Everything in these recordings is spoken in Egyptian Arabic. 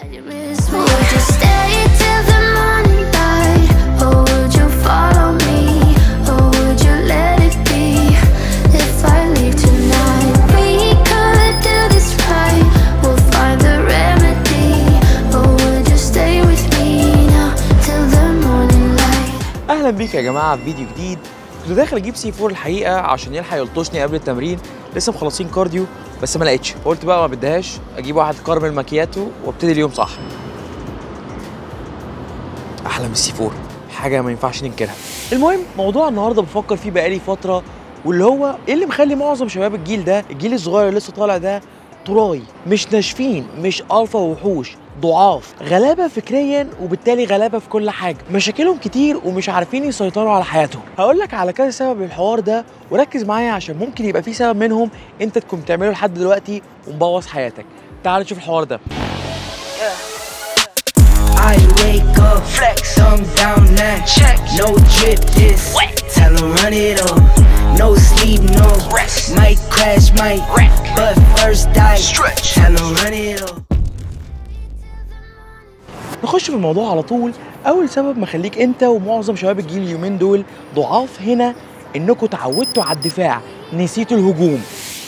that you miss me? Would you stay till the morning light? Or would you follow me? Or would you let it be if I leave tonight? We could do this right. We'll find the remedy. Or would you stay with me now till the morning light? اهلا بيك يا جماعه في فيديو جديد كنت داخل اجيب سي 4 الحقيقه عشان يلحق يلطشني قبل التمرين لسه مخلصين كارديو بس ما لقيتش قلت بقى ما بديهاش اجيب واحد كارمل ماكياتو وابتدي اليوم صح احلى من السي 4 حاجه ما ينفعش ننكرها المهم موضوع النهارده بفكر فيه بقالي فتره واللي هو ايه اللي مخلي معظم شباب الجيل ده الجيل الصغير اللي لسه طالع ده طراي مش ناشفين مش الفا وحوش ضعاف غلابه فكريا وبالتالي غلابه في كل حاجه مشاكلهم كتير ومش عارفين يسيطروا على حياتهم هقول لك على كذا سبب للحوار ده وركز معايا عشان ممكن يبقى في سبب منهم انت تكون بتعمله لحد دلوقتي ومبوظ حياتك تعال نشوف الحوار ده I wake up, flex, thumb down now. Check. No drip, this. Wet. Tell 'em run it up. No sleep, no rest. Might crash, might wreck. But first I stretch. Tell 'em run it up. نخش في الموضوع على طول اول سبب مخليك انت ومعظم شباب الجيل اليومين دول ضعاف هنا انكم اتعودتوا على الدفاع نسيتوا الهجوم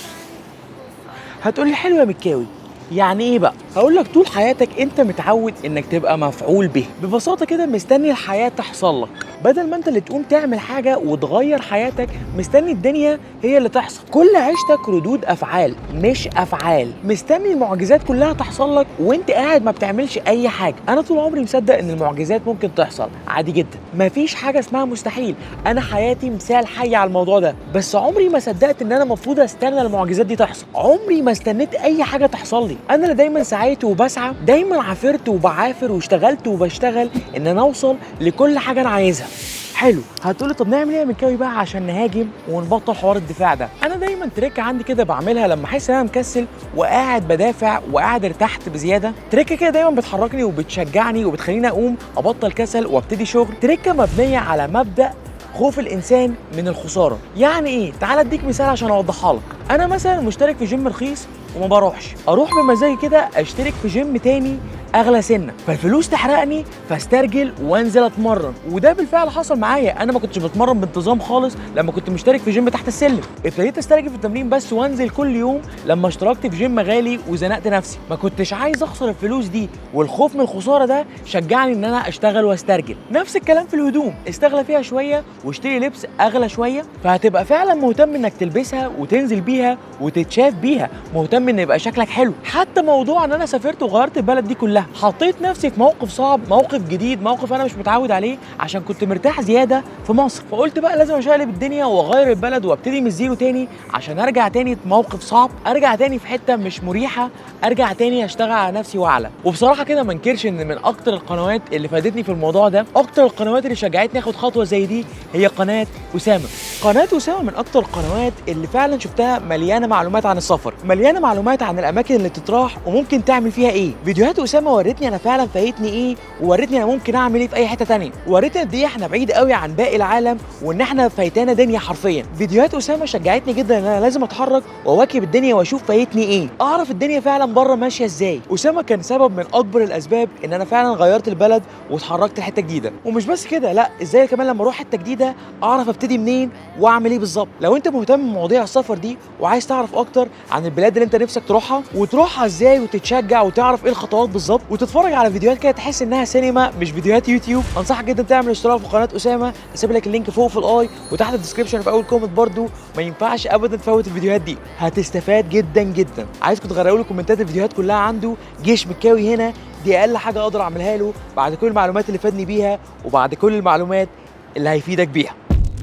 هتقولي حلو يا مكاوي يعني ايه بقى هقول لك طول حياتك انت متعود انك تبقى مفعول به ببساطه كده مستني الحياه تحصل لك بدل ما انت اللي تقوم تعمل حاجه وتغير حياتك مستني الدنيا هي اللي تحصل كل عيشتك ردود افعال مش افعال مستني المعجزات كلها تحصل لك وانت قاعد ما بتعملش اي حاجه انا طول عمري مصدق ان المعجزات ممكن تحصل عادي جدا مفيش حاجه اسمها مستحيل انا حياتي مثال حي على الموضوع ده بس عمري ما صدقت ان انا المفروض استنى المعجزات دي تحصل عمري ما استنيت اي حاجه تحصل لي انا اللي دايما سعيت وبسعى دايما عافرت وبعافر واشتغلت وبشتغل ان انا اوصل لكل حاجه انا عايزها حلو هتقولي طب نعمل ايه يا مكاوي بقى عشان نهاجم ونبطل حوار الدفاع ده انا دايما تريكه عندي كده بعملها لما احس ان انا مكسل وقاعد بدافع وقاعد ارتحت بزياده تريكه كده دايما بتحركني وبتشجعني وبتخليني اقوم ابطل كسل وابتدي شغل تريكه مبنيه على مبدا خوف الانسان من الخساره يعني ايه تعال اديك مثال عشان اوضحها لك انا مثلا مشترك في جيم رخيص وما بروحش اروح بمزاجي كده اشترك في جيم تاني اغلى سنه فالفلوس تحرقني فاسترجل وانزل اتمرن وده بالفعل حصل معايا انا ما كنتش بتمرن بانتظام خالص لما كنت مشترك في جيم تحت السلم ابتديت استرجل في التمرين بس وانزل كل يوم لما اشتركت في جيم غالي وزنقت نفسي ما كنتش عايز اخسر الفلوس دي والخوف من الخساره ده شجعني ان انا اشتغل واسترجل نفس الكلام في الهدوم استغلى فيها شويه واشتري لبس اغلى شويه فهتبقى فعلا مهتم انك تلبسها وتنزل بيها وتتشاف بيها مهتم ان يبقى شكلك حلو حتى موضوع ان انا سافرت وغيرت البلد دي كلها حطيت نفسي في موقف صعب موقف جديد موقف انا مش متعود عليه عشان كنت مرتاح زياده في مصر فقلت بقى لازم اشقلب الدنيا واغير البلد وابتدي من الزيرو تاني عشان ارجع تاني في موقف صعب ارجع تاني في حته مش مريحه ارجع تاني اشتغل على نفسي واعلى وبصراحه كده ما انكرش ان من اكتر القنوات اللي فادتني في الموضوع ده اكتر القنوات اللي شجعتني اخد خطوه زي دي هي قناه اسامه قناه اسامه من اكتر القنوات اللي فعلا شفتها مليانه معلومات عن السفر مليانه معلومات عن الاماكن اللي تتراح وممكن تعمل فيها ايه فيديوهات اسامه ورتني انا فعلا فايتني ايه وورتني انا ممكن اعمل ايه في اي حته تانية ورتني قد ايه احنا بعيد قوي عن باقي العالم وان احنا فايتانا دنيا حرفيا فيديوهات اسامه شجعتني جدا ان انا لازم اتحرك واواكب الدنيا واشوف فايتني ايه اعرف الدنيا فعلا بره ماشيه ازاي اسامه كان سبب من اكبر الاسباب ان انا فعلا غيرت البلد واتحركت لحته جديده ومش بس كده لا ازاي كمان لما اروح حته جديده اعرف ابتدي منين واعمل ايه بالظبط لو انت مهتم بمواضيع السفر دي وعايز تعرف اكتر عن البلاد اللي انت نفسك تروحها وتروحها ازاي وتتشجع وتعرف ايه الخطوات بالظبط وتتفرج على فيديوهات كده تحس انها سينما مش فيديوهات يوتيوب انصحك جدا تعمل اشتراك في قناه اسامه هسيب لك اللينك فوق في الاي وتحت الديسكربشن في اول كومنت برده ما ينفعش ابدا تفوت الفيديوهات دي هتستفاد جدا جدا عايزكم تغيروا لي كومنتات الفيديوهات كلها عنده جيش مكاوي هنا دي اقل حاجه اقدر اعملها له بعد كل المعلومات اللي فادني بيها وبعد كل المعلومات اللي هيفيدك بيها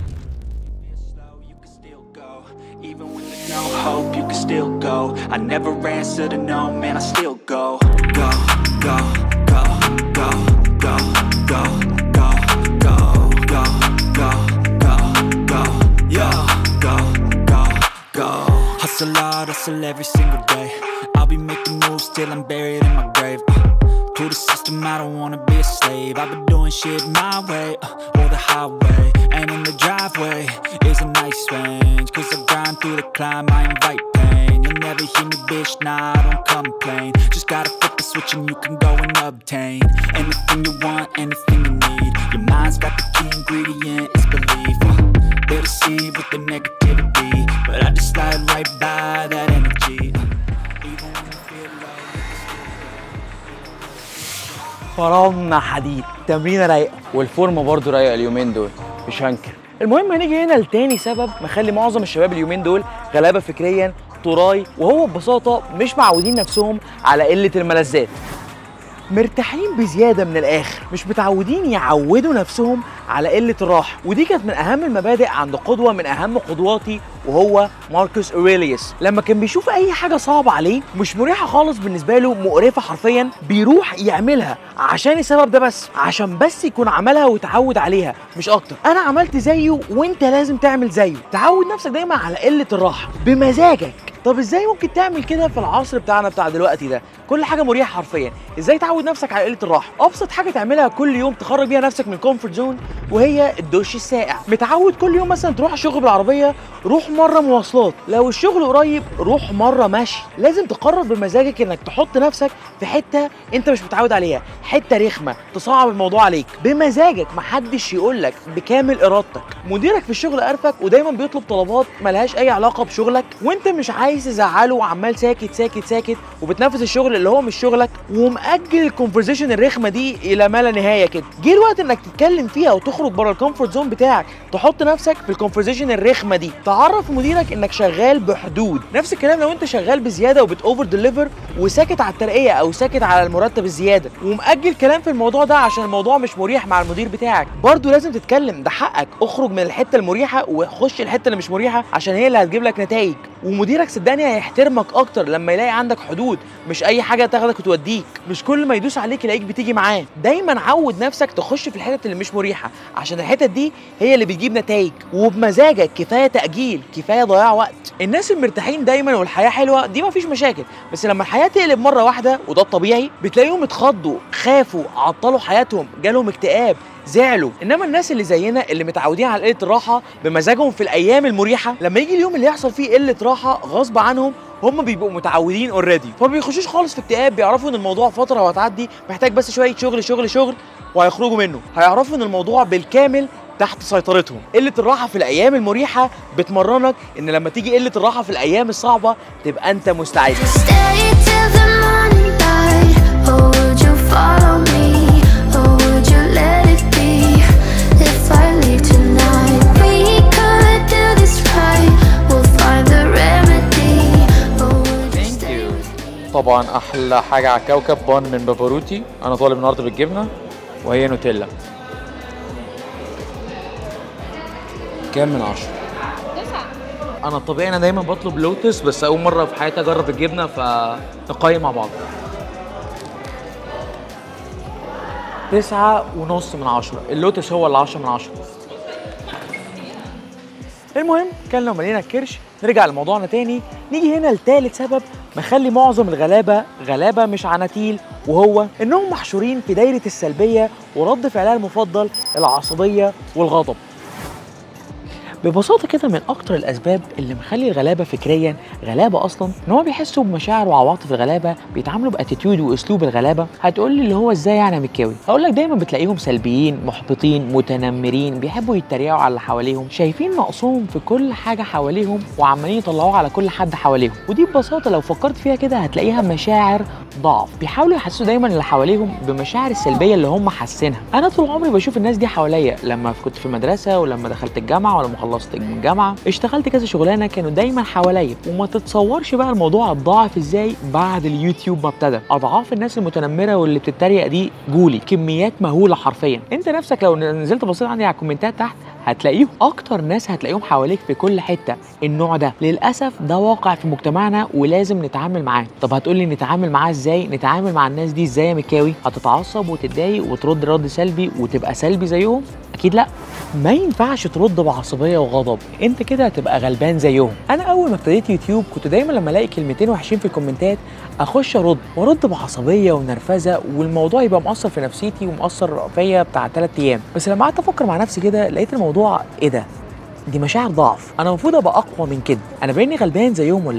slow, you can still go. Even when there's no hope, you can still go. I never answer to no, man, I still go. Go, go, go, go, go, go, go, go, go, go, go, go, yeah, go, go, go. Hustle hard, hustle every single day. I'll be making moves till I'm buried in my grave. Uh, to the system, I don't wanna be a slave. I've been doing shit my way, uh, or the highway. And in the driveway is a nice range. Cause I grind through the climb, I invite pain. You'll never hear me, bitch, nah, I don't complain Just gotta flip the switch and you can go and obtain Anything you want, anything you need Your mind's got the key ingredient, it's belief uh, They deceive with the negativity But I just slide right by that energy uh, Even when you feel low, you can still فرمنا حديد تمرينه رايقه والفورمه برضو رايقه اليومين دول مش هنكر المهم هنيجي هنا لتاني سبب مخلي معظم الشباب اليومين دول غلابه فكريا طراي وهو ببساطه مش معودين نفسهم على قله الملذات مرتاحين بزياده من الاخر مش متعودين يعودوا نفسهم على قله الراحه ودي كانت من اهم المبادئ عند قدوه من اهم قدواتي وهو ماركوس اوريليوس لما كان بيشوف اي حاجه صعبه عليه مش مريحه خالص بالنسبه له مقرفه حرفيا بيروح يعملها عشان السبب ده بس عشان بس يكون عملها وتعود عليها مش اكتر انا عملت زيه وانت لازم تعمل زيه تعود نفسك دايما على قله الراحه بمزاجك طب ازاي ممكن تعمل كده في العصر بتاعنا بتاع دلوقتي ده كل حاجه مريحه حرفيا ازاي تعود نفسك على قله الراحه ابسط حاجه تعملها كل يوم تخرج بيها نفسك من الكومفورت زون وهي الدش الساقع متعود كل يوم مثلا تروح الشغل بالعربيه روح مره مواصلات لو الشغل قريب روح مره مشي لازم تقرر بمزاجك انك تحط نفسك في حته انت مش متعود عليها حته رخمه تصعب الموضوع عليك بمزاجك محدش يقول لك بكامل ارادتك مديرك في الشغل قرفك ودايما بيطلب طلبات ملهاش اي علاقه بشغلك وانت مش عايز تزعله وعمال ساكت ساكت ساكت وبتنفذ الشغل اللي هو مش شغلك ومأجل الكونفرزيشن الرخمه دي الى ما لا نهايه كده جه الوقت انك تتكلم فيها وتخرج بره الكومفورت زون بتاعك تحط نفسك في الكونفرزيشن الرخمه دي تعرف مديرك انك شغال بحدود نفس الكلام لو انت شغال بزياده وبت اوفر ديليفر وساكت على الترقيه او ساكت على المرتب الزياده ومأجل كلام في الموضوع ده عشان الموضوع مش مريح مع المدير بتاعك برضه لازم تتكلم ده حقك اخرج من الحته المريحه وخش الحته اللي مش مريحه عشان هي اللي هتجيب لك نتائج ومديرك صدقني هيحترمك اكتر لما يلاقي عندك حدود مش اي حاجه تاخدك وتوديك مش كل ما يدوس عليك يلاقيك بتيجي معاه دايما عود نفسك تخش في الحتت اللي مش مريحه عشان الحتت دي هي اللي بتجيب نتائج وبمزاجك كفايه تاجيل كفايه ضياع وقت الناس المرتاحين دايما والحياه حلوه دي مفيش مشاكل بس لما الحياه تقلب مره واحده وده الطبيعي بتلاقيهم اتخضوا خافوا عطلوا حياتهم جالهم اكتئاب زعلوا انما الناس اللي زينا اللي متعودين على قله الراحه بمزاجهم في الايام المريحه لما يجي اليوم اللي يحصل فيه قله راحه غصب عنهم هم بيبقوا متعودين اوريدي فما بيخشوش خالص في اكتئاب بيعرفوا ان الموضوع فتره وهتعدي محتاج بس شويه شغل شغل شغل وهيخرجوا منه هيعرفوا ان الموضوع بالكامل تحت سيطرتهم قله الراحه في الايام المريحه بتمرنك ان لما تيجي قله الراحه في الايام الصعبه تبقى انت مستعد Stay till the morning light, or would you follow me? Or would you let it be? If I leave tonight, we could do this right. We'll find the remedy. Or would you stay with me? طبعا احلى حاجه على الكوكب بان من بافاروتي انا طالب النهارده بالجبنه وهي نوتيلا كام من عشرة؟ انا الطبيعي انا دايما بطلب لوتس بس اول مره في حياتي اجرب الجبنه فنقيم مع بعض تسعة ونص من عشرة اللوتس هو اللي عشرة من عشرة المهم كلنا وملينا الكرش نرجع لموضوعنا تاني نيجي هنا لتالت سبب مخلي معظم الغلابة غلابة مش عناتيل وهو انهم محشورين في دايرة السلبية ورد فعلها المفضل العصبية والغضب ببساطه كده من اكتر الاسباب اللي مخلي الغلابه فكريا غلابه اصلا ان هو بيحسوا بمشاعر وعواطف الغلابه بيتعاملوا باتيتيود واسلوب الغلابه هتقول لي اللي هو ازاي يعني يا مكاوي هقول لك دايما بتلاقيهم سلبيين محبطين متنمرين بيحبوا يتريقوا على اللي حواليهم شايفين نقصهم في كل حاجه حواليهم وعمالين يطلعوها على كل حد حواليهم ودي ببساطه لو فكرت فيها كده هتلاقيها مشاعر ضعف بيحاولوا يحسسوا دايما اللي حواليهم بمشاعر السلبيه اللي هم حاسينها انا طول عمري بشوف الناس دي حواليا لما كنت في المدرسه ولما دخلت الجامعه ولما خلصت من الجامعه اشتغلت كذا شغلانه كانوا دايما حواليا وما تتصورش بقى الموضوع اتضاعف ازاي بعد اليوتيوب ما ابتدى اضعاف الناس المتنمره واللي بتتريق دي جولي كميات مهوله حرفيا انت نفسك لو نزلت بصيت عندي على الكومنتات تحت هتلاقيهم اكتر ناس هتلاقيهم حواليك في كل حته النوع ده للاسف ده واقع في مجتمعنا ولازم نتعامل معاه طب هتقولي نتعامل معاه ازاي نتعامل مع الناس دي ازاي يا مكاوي هتتعصب وتتضايق وترد رد سلبي وتبقى سلبي زيهم اكيد لا ما ينفعش ترد بعصبيه وغضب انت كده هتبقى غلبان زيهم انا اول ما ابتديت يوتيوب كنت دايما لما الاقي كلمتين وحشين في الكومنتات اخش ارد وارد بعصبيه ونرفزه والموضوع يبقى مؤثر في نفسيتي ومؤثر فيا بتاع 3 ايام بس لما قعدت افكر مع نفسي كده لقيت الموضوع ايه ده دي مشاعر ضعف انا المفروض ابقى اقوى من كده انا باني غلبان زيهم ولا ايه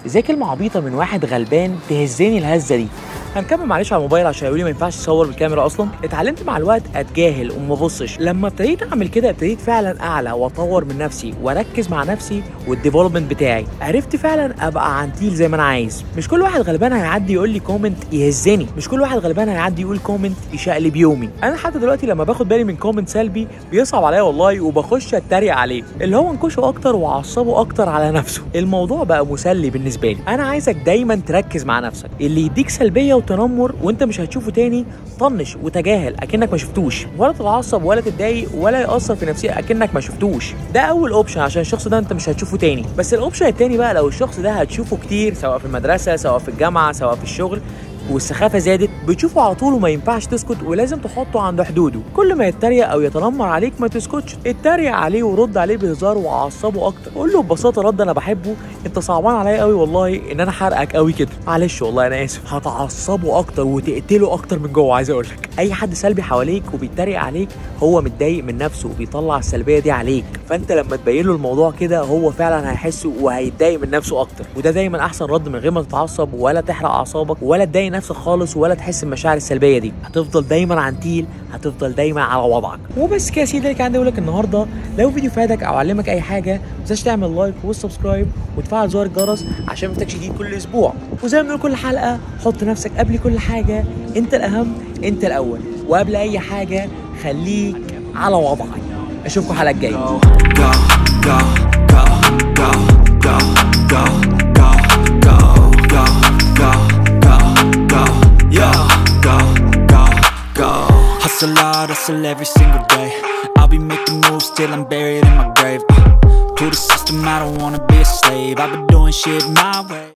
ازاي كلمه عبيطه من واحد غلبان تهزني الهزه دي هنكمل معلش على الموبايل عشان يقولوا لي ما ينفعش تصور بالكاميرا اصلا اتعلمت مع الوقت اتجاهل وما ابصش لما ابتديت اعمل كده ابتديت فعلا اعلى واطور من نفسي واركز مع نفسي والديفلوبمنت بتاعي عرفت فعلا ابقى عنتيل زي ما انا عايز مش كل واحد غلبان هيعدي يقول لي كومنت يهزني مش كل واحد غلبان هيعدي يقول كومنت يشقلب يومي انا حتى دلوقتي لما باخد بالي من كومنت سلبي بيصعب عليا والله وبخش اتريق عليه اللي هو انكشه اكتر واعصبه اكتر على نفسه الموضوع بقى مسلي بالنسبه لي انا عايزك دايما تركز مع نفسك اللي يديك سلبيه وتنمر وانت مش هتشوفه تاني طنش وتجاهل اكنك ما شفتوش ولا تتعصب ولا تتضايق ولا ياثر في نفسيتك اكنك ما شفتوش ده اول اوبشن عشان الشخص ده انت مش هتشوفه تاني بس الاوبشن التاني بقى لو الشخص ده هتشوفه كتير سواء في المدرسه سواء في الجامعه سواء في الشغل والسخافه زادت بتشوفه على طول وما ينفعش تسكت ولازم تحطه عند حدوده كل ما يتريق او يتنمر عليك ما تسكتش اتريق عليه ورد عليه بهزار وعصبه اكتر قول له ببساطه رد انا بحبه انت صعبان عليا قوي والله ان انا حرقك قوي كده معلش والله انا اسف هتعصبه اكتر وتقتله اكتر من جوه عايز اقول لك اي حد سلبي حواليك وبيتريق عليك هو متضايق من نفسه وبيطلع السلبيه دي عليك فانت لما تبين له الموضوع كده هو فعلا هيحس وهيتضايق من نفسه اكتر وده دايما احسن رد من غير ما تتعصب ولا تحرق اعصابك ولا تضايق نفسك خالص ولا تحس المشاعر السلبيه دي هتفضل دايما عنتيل هتفضل دايما على وضعك وبس كده يا سيدي اللي كان عندي اقول لك النهارده لو فيديو فادك او علمك اي حاجه ما تنساش تعمل لايك والسبسكرايب وتفعل زر الجرس عشان ما يفوتكش جديد كل اسبوع وزي ما بنقول كل حلقه حط نفسك قبل كل حاجه انت الاهم انت الاول وقبل اي حاجه خليك على وضعك اشوفكم الحلقه الجايه go, go, go, go, go, go, go, go, go, go, go, go, yeah, go, go, go. Hustle hard, hustle every single day. I'll be making moves till I'm buried in my grave. Uh, to the system, I don't wanna be a slave. I've been doing shit my way.